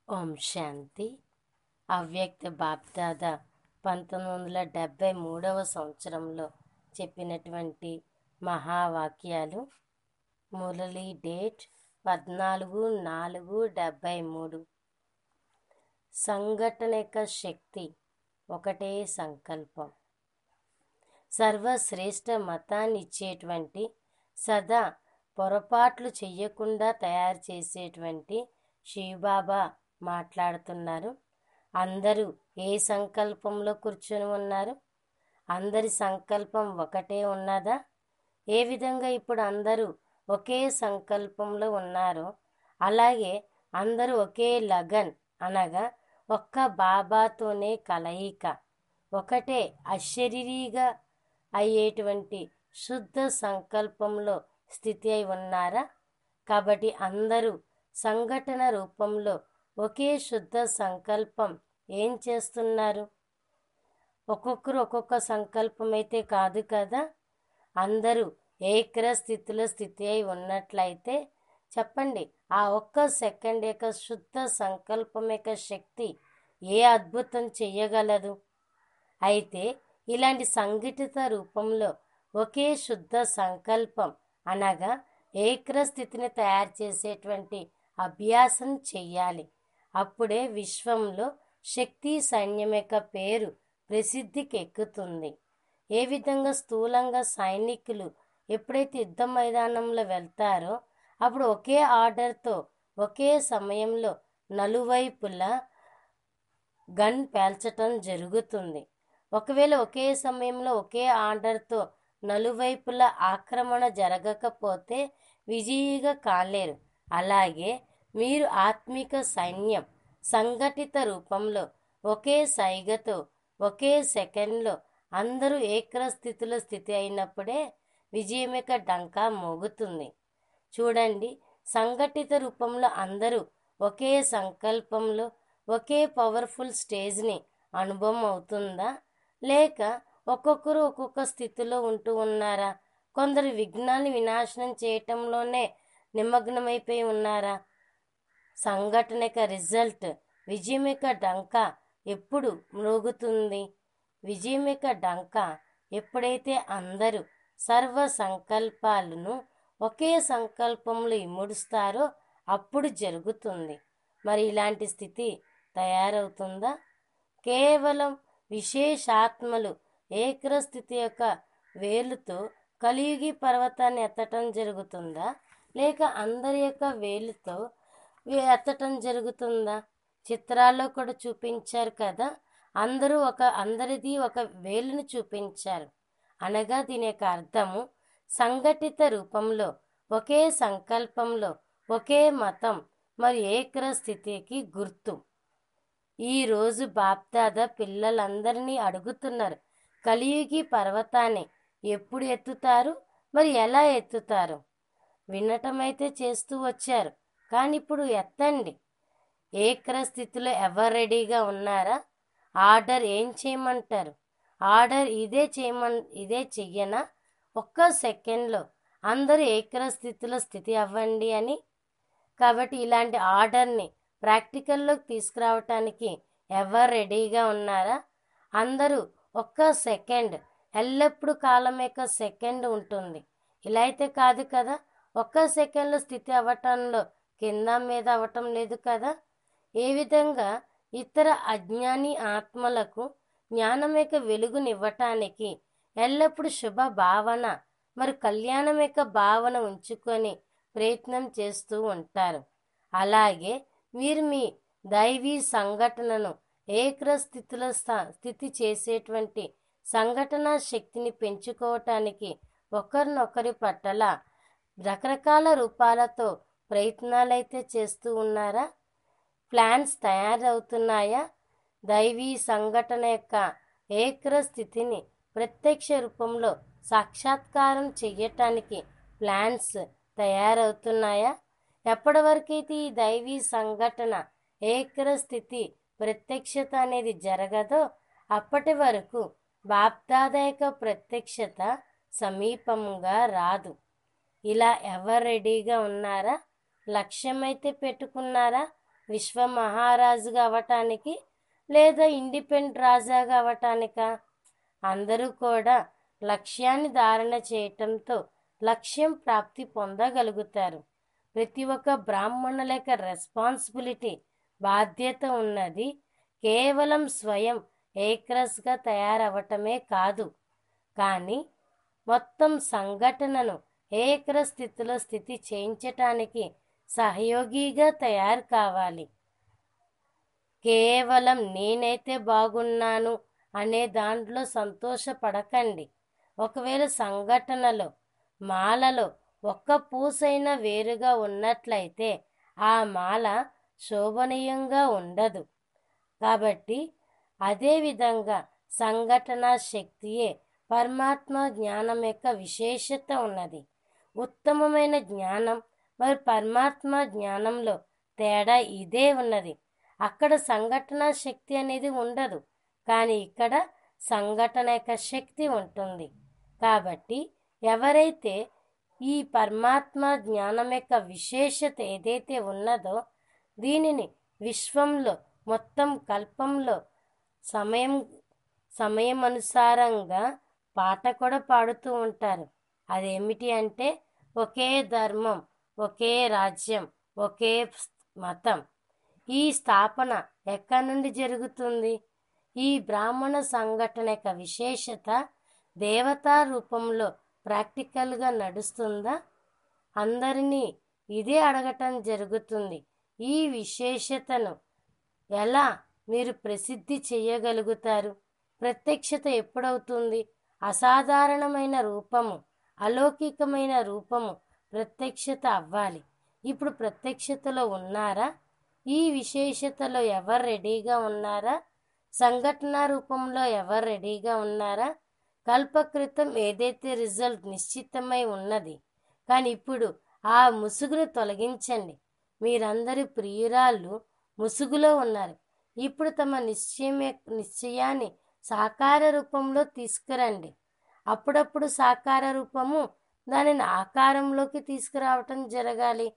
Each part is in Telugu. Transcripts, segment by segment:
ఓం శాంతి అవ్యక్త బాప్దాద పంతొమ్మిది వందల డెబ్భై మూడవ సంవత్సరంలో చెప్పినటువంటి మహావాక్యాలు మురళీ డేట్ పద్నాలుగు నాలుగు డెబ్భై మూడు సంఘటన యొక్క శక్తి ఒకటే సంకల్పం సర్వశ్రేష్ఠ మతాన్ని ఇచ్చేటువంటి సదా పొరపాట్లు చెయ్యకుండా తయారు చేసేటువంటి శివబాబా మాట్లాడుతున్నారు అందరూ ఏ సంకల్పంలో కూర్చొని ఉన్నారు అందరి సంకల్పం ఒకటే ఉన్నదా ఏ విధంగా ఇప్పుడు అందరూ ఒకే సంకల్పంలో ఉన్నారో అలాగే అందరూ ఒకే లగన్ అనగా ఒక్క బాబాతోనే కలయిక ఒకటే అశరీరిగా అయ్యేటువంటి శుద్ధ సంకల్పంలో స్థితి అయి ఉన్నారా కాబట్టి అందరూ సంఘటన రూపంలో ఒకే శుద్ధ సంకల్పం ఏం చేస్తున్నారు ఒక్కొక్కరు ఒక్కొక్క సంకల్పం అయితే కాదు కదా అందరూ ఏకర స్థితిలో స్థితి అయి ఉన్నట్లయితే చెప్పండి ఆ ఒక్క సెకండ్ యొక్క శుద్ధ సంకల్పం యొక్క శక్తి ఏ అద్భుతం చెయ్యగలదు అయితే ఇలాంటి సంఘటిత రూపంలో ఒకే శుద్ధ సంకల్పం అనగా ఏకర స్థితిని తయారు చేసేటువంటి అభ్యాసం చెయ్యాలి అప్పుడే విశ్వంలో శక్తి సైన్యం యొక్క పేరు ప్రసిద్ధికి ఎక్కుతుంది ఏ విధంగా స్థూలంగా సైనికులు ఎప్పుడైతే యుద్ధ మైదానంలో వెళ్తారో అప్పుడు ఒకే ఆర్డర్తో ఒకే సమయంలో నలువైపులా గన్ పేల్చటం జరుగుతుంది ఒకవేళ ఒకే సమయంలో ఒకే ఆర్డర్తో నలువైపుల ఆక్రమణ జరగకపోతే విజయిగా కాలేరు అలాగే మీరు ఆత్మిక సైన్యం సంఘటిత రూపంలో ఒకే సైగతో ఒకే సెకండ్లో అందరూ ఏకర స్థితిలో స్థితి అయినప్పుడే విజయం యొక్క డంకా మోగుతుంది చూడండి సంఘటిత రూపంలో అందరూ ఒకే సంకల్పంలో ఒకే పవర్ఫుల్ స్టేజ్ని అనుభవం అవుతుందా లేక ఒక్కొక్కరు ఒక్కొక్క స్థితిలో ఉంటూ ఉన్నారా కొందరు విఘ్నాన్ని వినాశనం చేయటంలోనే నిమగ్నమైపోయి ఉన్నారా సంఘటన యొక్క రిజల్ట్ విజయం యొక్క డంక ఎప్పుడు మ్రోగుతుంది విజయం యొక్క డంక ఎప్పుడైతే అందరూ సర్వ సంకల్పాలను ఒకే సంకల్పంలో ఇముడుస్తారో అప్పుడు జరుగుతుంది మరి ఇలాంటి స్థితి తయారవుతుందా కేవలం విశేషాత్మలు ఏకర స్థితి యొక్క వేలుతో కలియుగి పర్వతాన్ని ఎత్తటం జరుగుతుందా లేక అందరి యొక్క వేలుతో ఎత్తటం జరుగుతుందా చిత్రాల్లో కూడా చూపించారు కదా అందరూ ఒక అందరిది ఒక వేలును చూపించారు అనగా దీని యొక్క అర్థము సంఘటిత రూపంలో ఒకే సంకల్పంలో ఒకే మతం మరి ఏకర స్థితికి గుర్తు ఈరోజు బాప్దాద పిల్లలందరినీ అడుగుతున్నారు కలియుగి పర్వతాన్ని ఎప్పుడు ఎత్తుతారు మరి ఎలా ఎత్తుతారు వినటం అయితే చేస్తూ వచ్చారు కానీ ఇప్పుడు ఎత్తండి ఏకర స్థితిలో ఎవరు రెడీగా ఉన్నారా ఆర్డర్ ఏం చేయమంటారు ఆర్డర్ ఇదే చేయమన్ ఇదే చెయ్యనా ఒక్క సెకండ్లో అందరూ ఏకర స్థితిలో స్థితి అవ్వండి అని కాబట్టి ఇలాంటి ఆర్డర్ని ప్రాక్టికల్లోకి తీసుకురావటానికి ఎవరు రెడీగా ఉన్నారా అందరూ ఒక్క సెకండ్ ఎల్లప్పుడూ కాలం యొక్క సెకండ్ ఉంటుంది ఇలా అయితే కాదు కదా ఒక్క సెకండ్లో స్థితి అవ్వటంలో కింద మీద అవ్వటం లేదు కదా ఏ విధంగా ఇతర అజ్ఞాని ఆత్మలకు జ్ఞానం యొక్క వెలుగునివ్వటానికి ఎల్లప్పుడూ శుభ భావన మరి కళ్యాణం యొక్క భావన ఉంచుకొని ప్రయత్నం చేస్తూ ఉంటారు అలాగే మీరు మీ దైవీ సంఘటనను ఏకర స్థితిలో స్థితి చేసేటువంటి సంఘటన శక్తిని పెంచుకోవటానికి ఒకరినొకరి పట్ల రకరకాల రూపాలతో ప్రయత్నాలైతే చేస్తూ ఉన్నారా ప్లాన్స్ తయారవుతున్నాయా దైవీ సంఘటన యొక్క ఏకర స్థితిని ప్రత్యక్ష రూపంలో సాక్షాత్కారం చెయ్యటానికి ప్లాన్స్ తయారవుతున్నాయా ఎప్పటి వరకైతే ఈ దైవీ సంఘటన ఏకర స్థితి ప్రత్యక్షత అనేది జరగదో అప్పటి వరకు బాప్దాదాయక ప్రత్యక్షత సమీపంగా రాదు ఇలా ఎవరు రెడీగా ఉన్నారా లక్ష్యం అయితే పెట్టుకున్నారా విశ్వ మహారాజుగా అవటానికి లేదా ఇండిపెండెంట్ రాజాగా అవటానికా అందరూ కూడా లక్ష్యాన్ని ధారణ చేయటంతో లక్ష్యం ప్రాప్తి పొందగలుగుతారు ప్రతి ఒక్క బ్రాహ్మణుల యొక్క రెస్పాన్సిబిలిటీ బాధ్యత ఉన్నది కేవలం స్వయం ఏక్రస్గా తయారవటమే కాదు కానీ మొత్తం సంఘటనను ఏకర స్థితిలో స్థితి చేయించటానికి సహయోగిగా తయారు కావాలి కేవలం నేనైతే బాగున్నాను అనే దాంట్లో సంతోషపడకండి ఒకవేళ సంఘటనలో మాలలో ఒక్క పూసైనా వేరుగా ఉన్నట్లయితే ఆ మాల శోభనీయంగా ఉండదు కాబట్టి అదేవిధంగా సంఘటన శక్తియే పరమాత్మ జ్ఞానం యొక్క విశేషత ఉన్నది ఉత్తమమైన జ్ఞానం మరి పరమాత్మ జ్ఞానంలో తేడా ఇదే ఉన్నది అక్కడ సంఘటన శక్తి అనేది ఉండదు కానీ ఇక్కడ సంఘటన యొక్క శక్తి ఉంటుంది కాబట్టి ఎవరైతే ఈ పరమాత్మ జ్ఞానం యొక్క విశేషత ఏదైతే ఉన్నదో దీనిని విశ్వంలో మొత్తం కల్పంలో సమయం సమయం అనుసారంగా పాట కూడా పాడుతూ ఉంటారు అదేమిటి అంటే ఒకే ధర్మం ఒకే రాజ్యం ఒకే మతం ఈ స్థాపన ఎక్కడి నుండి జరుగుతుంది ఈ బ్రాహ్మణ సంఘటన యొక్క విశేషత దేవతా రూపంలో ప్రాక్టికల్గా నడుస్తుందా అందరినీ ఇదే అడగటం జరుగుతుంది ఈ విశేషతను ఎలా మీరు ప్రసిద్ధి చేయగలుగుతారు ప్రత్యక్షత ఎప్పుడవుతుంది అసాధారణమైన రూపము అలౌకికమైన రూపము ప్రత్యక్షత అవ్వాలి ఇప్పుడు ప్రత్యక్షతలో ఉన్నారా ఈ విశేషతలో ఎవరు రెడీగా ఉన్నారా సంఘటన రూపంలో ఎవరు రెడీగా ఉన్నారా కల్పకృతం ఏదైతే రిజల్ట్ నిశ్చితమై ఉన్నది కానీ ఇప్పుడు ఆ ముసుగును తొలగించండి మీరందరి ప్రియురాళ్ళు ముసుగులో ఉన్నారు ఇప్పుడు తమ నిశ్చయం నిశ్చయాన్ని సాకార రూపంలో తీసుకురండి అప్పుడప్పుడు సాకార రూపము దానిని ఆకారంలోకి తీసుకురావటం జరగాలి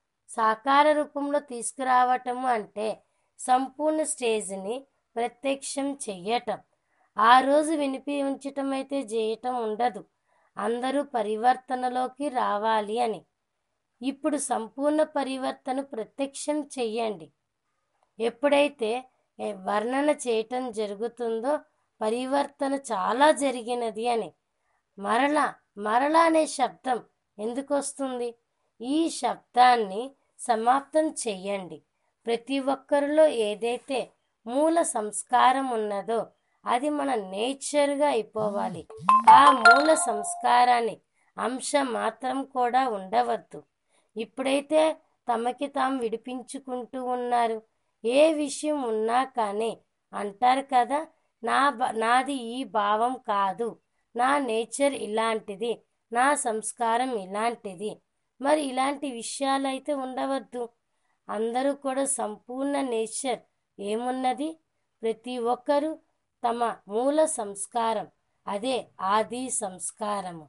సాకార రూపంలో తీసుకురావటము అంటే సంపూర్ణ స్టేజ్ని ప్రత్యక్షం చెయ్యటం ఆ రోజు వినిపి ఉంచటం అయితే చేయటం ఉండదు అందరూ పరివర్తనలోకి రావాలి అని ఇప్పుడు సంపూర్ణ పరివర్తన ప్రత్యక్షం చెయ్యండి ఎప్పుడైతే వర్ణన చేయటం జరుగుతుందో పరివర్తన చాలా జరిగినది అని మరలా మరలా అనే శబ్దం ఎందుకు వస్తుంది ఈ శబ్దాన్ని సమాప్తం చెయ్యండి ప్రతి ఒక్కరిలో ఏదైతే మూల సంస్కారం ఉన్నదో అది మన నేచర్గా అయిపోవాలి ఆ మూల సంస్కారాన్ని అంశం మాత్రం కూడా ఉండవద్దు ఇప్పుడైతే తమకి తాము విడిపించుకుంటూ ఉన్నారు ఏ విషయం ఉన్నా కానీ అంటారు కదా నా నాది ఈ భావం కాదు నా నేచర్ ఇలాంటిది నా సంస్కారం ఇలాంటిది మరి ఇలాంటి విషయాలు అయితే ఉండవద్దు అందరూ కూడా సంపూర్ణ నేచర్ ఏమున్నది ప్రతి ఒక్కరూ తమ మూల సంస్కారం అదే ఆది సంస్కారము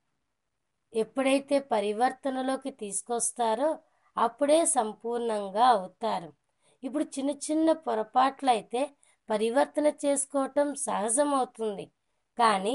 ఎప్పుడైతే పరివర్తనలోకి తీసుకొస్తారో అప్పుడే సంపూర్ణంగా అవుతారు ఇప్పుడు చిన్న చిన్న పొరపాట్లు అయితే పరివర్తన చేసుకోవటం సహజమవుతుంది కానీ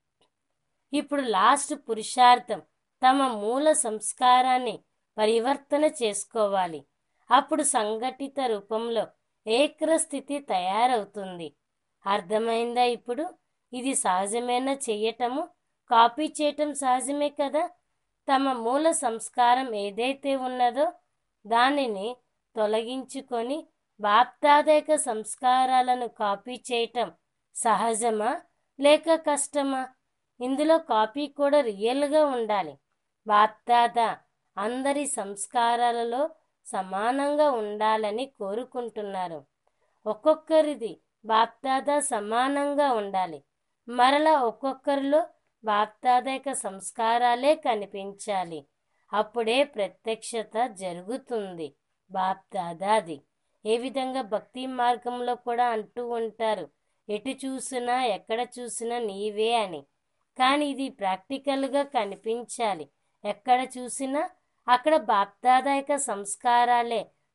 ఇప్పుడు లాస్ట్ పురుషార్థం తమ మూల సంస్కారాన్ని పరివర్తన చేసుకోవాలి అప్పుడు సంఘటిత రూపంలో ఏకర స్థితి తయారవుతుంది అర్థమైందా ఇప్పుడు ఇది సహజమైన చెయ్యటము కాపీ చేయటం సహజమే కదా తమ మూల సంస్కారం ఏదైతే ఉన్నదో దానిని తొలగించుకొని బాప్తాదేక సంస్కారాలను కాపీ చేయటం సహజమా లేక కష్టమా ఇందులో కాపీ కూడా రియల్గా ఉండాలి బాప్దాద అందరి సంస్కారాలలో సమానంగా ఉండాలని కోరుకుంటున్నారు ఒక్కొక్కరిది బాప్దాదా సమానంగా ఉండాలి మరలా ఒక్కొక్కరిలో బాప్దాదాక సంస్కారాలే కనిపించాలి అప్పుడే ప్రత్యక్షత జరుగుతుంది బాప్దాదాది ఏ విధంగా భక్తి మార్గంలో కూడా అంటూ ఉంటారు ఎటు చూసినా ఎక్కడ చూసినా నీవే అని కానీ ఇది ప్రాక్టికల్గా కనిపించాలి ఎక్కడ చూసినా అక్కడ బాప్దాదాయక సంస్కారాలే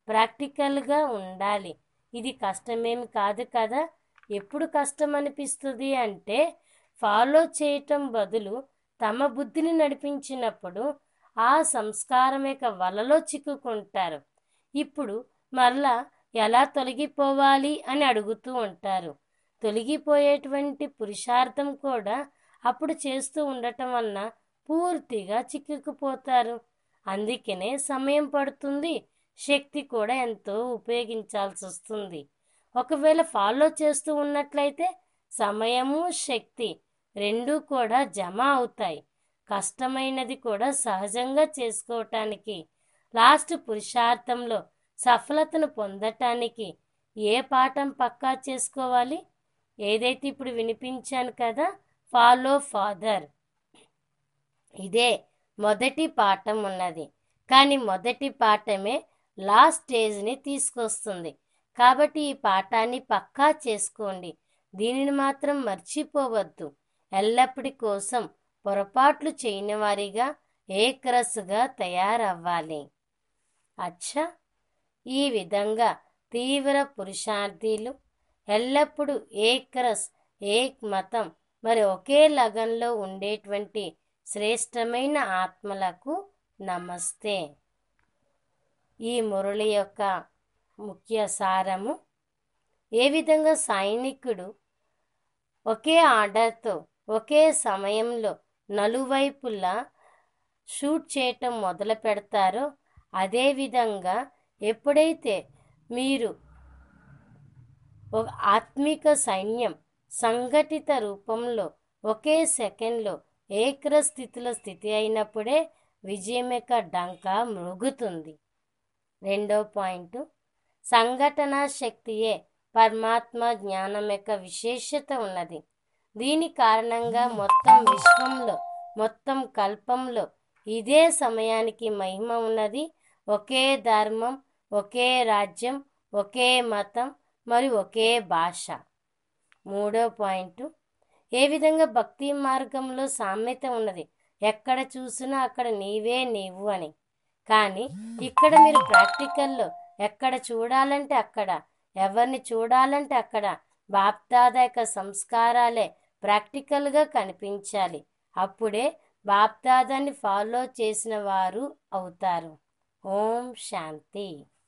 ప్రాక్టికల్గా ఉండాలి ఇది కష్టమేమి కాదు కదా ఎప్పుడు కష్టం అనిపిస్తుంది అంటే ఫాలో చేయటం బదులు తమ బుద్ధిని నడిపించినప్పుడు ఆ సంస్కారం యొక్క వలలో చిక్కుకుంటారు ఇప్పుడు మరలా ఎలా తొలగిపోవాలి అని అడుగుతూ ఉంటారు తొలగిపోయేటువంటి పురుషార్థం కూడా అప్పుడు చేస్తూ ఉండటం వలన పూర్తిగా చిక్కుకుపోతారు అందుకనే సమయం పడుతుంది శక్తి కూడా ఎంతో ఉపయోగించాల్సి వస్తుంది ఒకవేళ ఫాలో చేస్తూ ఉన్నట్లయితే సమయము శక్తి రెండూ కూడా జమ అవుతాయి కష్టమైనది కూడా సహజంగా చేసుకోవటానికి లాస్ట్ పురుషార్థంలో సఫలతను పొందటానికి ఏ పాఠం పక్కా చేసుకోవాలి ఏదైతే ఇప్పుడు వినిపించాను కదా ఫాలో ఫాదర్ ఇదే మొదటి పాఠం ఉన్నది కానీ మొదటి పాఠమే లాస్ట్ స్టేజ్ని తీసుకొస్తుంది కాబట్టి ఈ పాఠాన్ని పక్కా చేసుకోండి దీనిని మాత్రం మర్చిపోవద్దు ఎల్లప్పటి కోసం పొరపాట్లు చేయని వారిగా ఏకరస్గా తయారవ్వాలి అచ్చా ఈ విధంగా తీవ్ర పురుషార్థీలు ఎల్లప్పుడూ ఏకరస్ ఏక్ మతం మరి ఒకే లగన్లో ఉండేటువంటి శ్రేష్టమైన ఆత్మలకు నమస్తే ఈ మురళి యొక్క ముఖ్య సారము ఏ విధంగా సైనికుడు ఒకే ఆర్డర్తో ఒకే సమయంలో నలువైపులా షూట్ చేయటం మొదలు పెడతారో అదేవిధంగా ఎప్పుడైతే మీరు ఒక ఆత్మిక సైన్యం సంఘటిత రూపంలో ఒకే సెకండ్లో ఏకర స్థితిలో స్థితి అయినప్పుడే విజయం యొక్క డంకా మృగుతుంది రెండో పాయింట్ సంఘటన శక్తియే పరమాత్మ జ్ఞానం యొక్క విశేషత ఉన్నది దీని కారణంగా మొత్తం విశ్వంలో మొత్తం కల్పంలో ఇదే సమయానికి మహిమ ఉన్నది ఒకే ధర్మం ఒకే రాజ్యం ఒకే మతం మరియు ఒకే భాష మూడో పాయింట్ ఏ విధంగా భక్తి మార్గంలో సామెత ఉన్నది ఎక్కడ చూసినా అక్కడ నీవే నీవు అని కానీ ఇక్కడ మీరు ప్రాక్టికల్లో ఎక్కడ చూడాలంటే అక్కడ ఎవరిని చూడాలంటే అక్కడ బాప్దాదా యొక్క సంస్కారాలే ప్రాక్టికల్గా కనిపించాలి అప్పుడే బాప్దాదాన్ని ఫాలో చేసిన వారు అవుతారు ఓం శాంతి